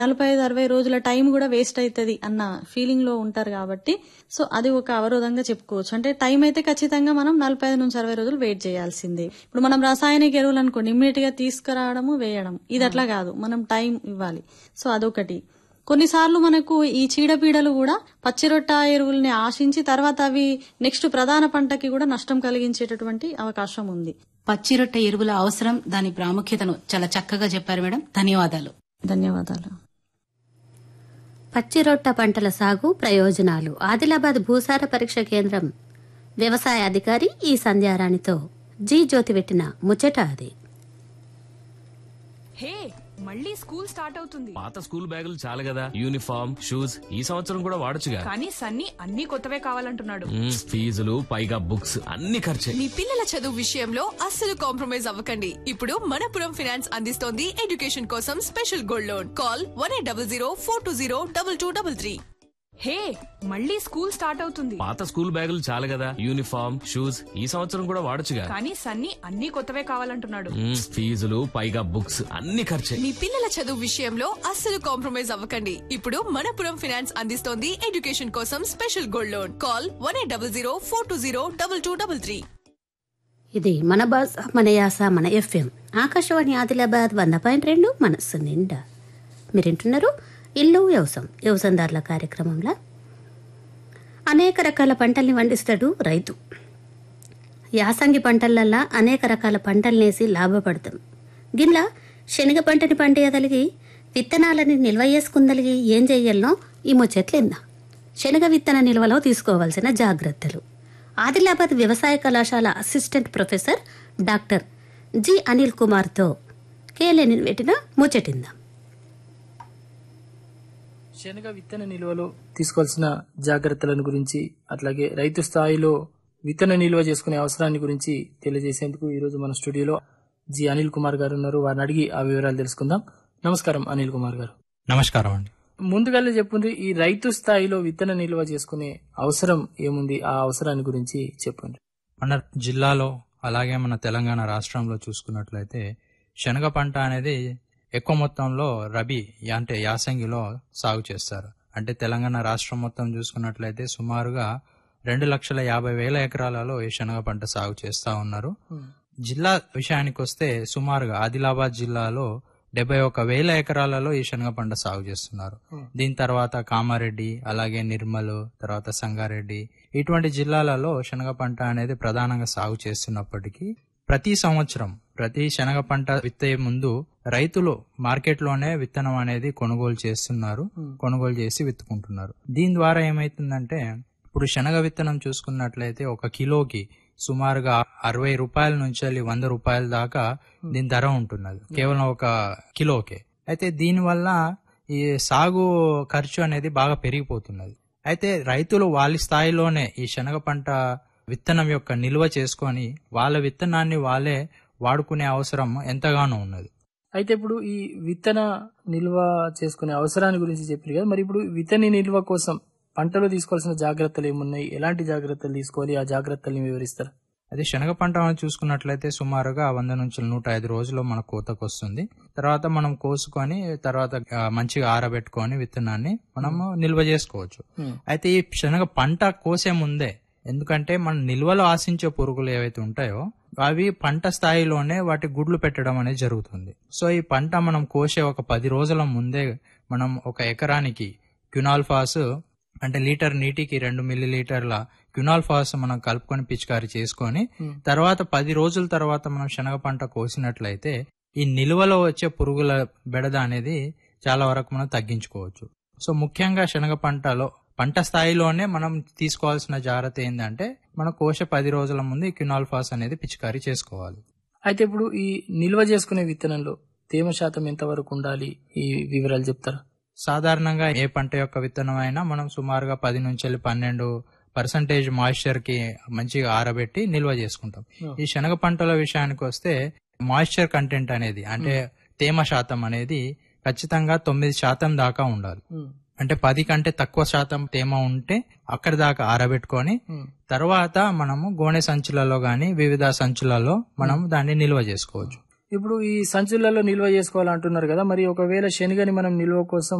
నలభై ఐదు అరవై రోజుల టైం కూడా వేస్ట్ అవుతుంది అన్న ఫీలింగ్ లో ఉంటారు కాబట్టి సో అది ఒక అవరోధంగా చెప్పుకోవచ్చు అంటే టైం అయితే ఖచ్చితంగా మనం నలభై ఐదు నుంచి అరవై రోజులు వెయిట్ చేయాల్సిందే ఇప్పుడు మనం రాసాయనిక ఎరువులు అనుకోండి ఇమ్మీడియట్ గా తీసుకురావడము వేయడం ఇది అట్లా కాదు మనం టైం ఇవ్వాలి సో అదొకటి కొన్నిసార్లు మనకు ఈ చీడపీడలు కూడా పచ్చిరొట్ట ఎరువుల్ని ఆశించి తర్వాత అవి నెక్స్ట్ ప్రధాన పంటకి కూడా నష్టం కలిగించేటటువంటి అవకాశం ఉంది పచ్చిరొట్ట ఎరువుల అవసరం దాని ప్రాముఖ్యతను చాలా చక్కగా చెప్పారు మేడం ధన్యవాదాలు ధన్యవాదాలు పచ్చిరొట్ట పంటల సాగు ప్రయోజనాలు ఆదిలాబాద్ భూసార పరీక్ష కేంద్రం వ్యవసాయ అధికారి ఈ సంధ్యారాణితో జీ జ్యోతి పెట్టిన ముచ్చట అది హే మళ్ళీ స్కూల్ స్టార్ట్ అవుతుంది పాత స్కూల్ బ్యాగులు చాలు కదా యూనిఫామ్ షూస్ ఈ సంవత్సరం కూడా వాడొచ్చుగా కానీ సన్నీ అన్ని కొత్తవే కావాలంటున్నాడు మ్మ్, ఫీజులు పైగా బుక్స్ అన్ని ఖర్చే మీ పిల్లల చదువు విషయంలో అస్సలు కాంప్రమైజ్ అవ్వకండి ఇప్పుడు మనపురం ఫినాన్స్ అందిస్తోంది ఎడ్యుకేషన్ కోసం special gold loan call one eight double zero four two zero double two double three hey మళ్ళీ స్కూల్ స్టార్ట్ అవుతుంది పాత స్కూల్ బ్యాగులు చాలు కదా యూనిఫామ్ షూస్ ఈ సంవత్సరం కూడా వాడొచ్చుగా కానీ సన్నీ అన్ని కొత్తవే కావాలంటున్నాడు మ్మ్, ఫీజులు పైగా బుక్స్ అన్ని ఖర్చే మీ పిల్లల చదువు విషయంలో అస్సలు కాంప్రమైజ్ అవ్వకండి ఇప్పుడు మనపురం ఫినాన్స్ అందిస్తోంది ఎడ్యుకేషన్ కోసం special gold loan call one eight double zero four two zero double two double three ఇది మన భాష మన యాస మన ఎఫ్ఎం ఆకాశవాణి ఆదిలాబాద్ వంద పాయింట్ రెండు మనస్సు నిండా మీరింటున్నారు ఇల్లు వ్యవసాయం వ్యవసాయదారుల కార్యక్రమంలో అనేక రకాల పంటల్ని పండిస్తాడు రైతు యాసంగి పంటలల్లా అనేక రకాల పంటలనేసి లాభపడతాం గిట్లా శనగ పంటని పండియగలిగి విత్తనాలని నిల్వ చేసుకుందలిగి ఏం చెయ్యాలనో ఈ ముచ్చట్లేందా శనగ విత్తన నిల్వలో తీసుకోవాల్సిన జాగ్రత్తలు ఆదిలాబాద్ వ్యవసాయ కళాశాల assistant professor doctor G Anil కుమార్తో కేలేని పెట్టిన ముచ్చటిందాం శనగ విత్తన నిల్వలో తీసుకోవాల్సిన జాగ్రత్తలను గురించి అట్లాగే రైతు స్థాయిలో విత్తన నిల్వ చేసుకునే అవసరాన్ని గురించి తెలియజేసేందుకు ఈ రోజు మన స్టూడియోలో జి అనిల్ కుమార్ గారు ఉన్నారు వారిని అడిగి ఆ వివరాలు తెలుసుకుందాం నమస్కారం అనిల్ కుమార్ గారు నమస్కారం అండి ముందుగానే చెప్పుంది ఈ రైతు స్థాయిలో విత్తన నిల్వ చేసుకునే అవసరం ఏముంది ఆ అవసరాన్ని గురించి చెప్పండి మన జిల్లాలో అలాగే మన తెలంగాణ రాష్ట్రంలో చూసుకున్నట్లయితే శనగ పంట అనేది ఎక్కువ మొత్తంలో రబీ అంటే యాసంగిలో సాగు చేస్తారు అంటే తెలంగాణ రాష్ట్రం మొత్తం చూసుకున్నట్లయితే సుమారుగా రెండు లక్షల యాభై వేల ఎకరాలలో ఈ శనగ పంట సాగు చేస్తా ఉన్నారు జిల్లా విషయానికి వస్తే సుమారుగా ఆదిలాబాద్ జిల్లాలో డెబ్బై ఒక వేల ఎకరాలలో ఈ శనగ పంట సాగు చేస్తున్నారు దీని తర్వాత కామారెడ్డి అలాగే నిర్మల్ తర్వాత సంగారెడ్డి ఇటువంటి జిల్లాలలో శనగ పంట అనేది ప్రధానంగా సాగు చేస్తున్నప్పటికీ ప్రతి సంవత్సరం ప్రతి శనగ పంట విత్తే ముందు రైతులు మార్కెట్లోనే విత్తనం అనేది కొనుగోలు చేస్తున్నారు కొనుగోలు చేసి విత్తుకుంటున్నారు దీని ద్వారా ఏమైతుందంటే ఇప్పుడు శనగ విత్తనం చూసుకున్నట్లయితే ఒక కిలోకి సుమారుగా అరవై రూపాయల నుంచి వెళ్ళి వంద రూపాయల దాకా దీని ధర ఉంటున్నది కేవలం ఒక కిలోకే అయితే దీనివల్ల ఈ సాగు ఖర్చు అనేది బాగా పెరిగిపోతున్నది అయితే రైతులు వాళ్ళ స్థాయిలోనే ఈ శనగ పంట విత్తనం యొక్క నిల్వ చేసుకొని వాళ్ళ విత్తనాన్ని వాళ్ళే వాడుకునే అవసరం ఎంతగానో ఉన్నది అయితే ఇప్పుడు ఈ విత్తన నిల్వ చేసుకునే అవసరాన్ని గురించి చెప్పారు కదా మరి ఇప్పుడు విత్తన నిల్వ కోసం పంటలో తీసుకోవాల్సిన జాగ్రత్తలు ఏమున్నాయి ఎలాంటి జాగ్రత్తలు తీసుకోవాలి ఆ జాగ్రత్తల్ని వివరిస్తారు అది శనగ పంట మనం చూసుకున్నట్లయితే సుమారుగా వంద నుంచి నూట ఐదు రోజుల్లో మన కోతకు వస్తుంది తర్వాత మనం కోసుకొని తర్వాత ఆ, మంచిగా ఆరబెట్టుకొని విత్తనాన్ని మనము నిల్వ చేసుకోవచ్చు అయితే ఈ శనగ పంట కోసే ముందే ఎందుకంటే మన నిల్వలో ఆశించే పురుగులు ఏవైతే ఉంటాయో అవి పంట స్థాయిలోనే వాటి గుడ్లు పెట్టడం అనేది జరుగుతుంది సో ఈ పంట మనం కోసే ఒక పది రోజుల ముందే మనం ఒక ఎకరానికి క్యునాల్ఫాస్ అంటే లీటర్ నీటికి రెండు మిల్లీ లీటర్ల క్యునాల్ఫాస్ మనం కలుపుకొని పిచికారి చేసుకొని తర్వాత పది రోజుల తర్వాత మనం శనగ పంట కోసినట్లయితే ఈ నిల్వలో వచ్చే పురుగుల బెడద అనేది చాలా వరకు మనం తగ్గించుకోవచ్చు సో ముఖ్యంగా శనగ పంటలో పంట స్థాయిలోనే మనం తీసుకోవాల్సిన జాగ్రత్త ఏంటంటే మన కోశ పది రోజుల ముందు ఈ క్యునాల్ఫాస్ అనేది పిచికారీ చేసుకోవాలి అయితే ఇప్పుడు ఈ నిల్వ చేసుకునే విత్తనంలో తేమ శాతం ఎంత వరకు ఉండాలి ఈ వివరాలు చెప్తారా సాధారణంగా ఏ పంట యొక్క విత్తనం అయినా మనం సుమారుగా పది నుంచి వెళ్ళి పన్నెండు పర్సంటేజ్ మాయిశ్చర్ కి మంచిగా ఆరబెట్టి నిల్వ చేసుకుంటాం ఈ శనగ పంటల విషయానికి వస్తే మాయిశ్చర్ కంటెంట్ అనేది అంటే తేమ శాతం అనేది ఖచ్చితంగా తొమ్మిది శాతం దాకా ఉండాలి అంటే పది కంటే తక్కువ శాతం తేమ ఉంటే అక్కడి దాకా ఆరబెట్టుకొని తర్వాత మనము గోనె సంచులలో గాని వివిధ సంచులలో మనం దాన్ని నిల్వ చేసుకోవచ్చు ఇప్పుడు ఈ సంచులలో నిల్వ చేసుకోవాలంటున్నారు కదా మరి ఒకవేళ శనగని మనం నిల్వ కోసం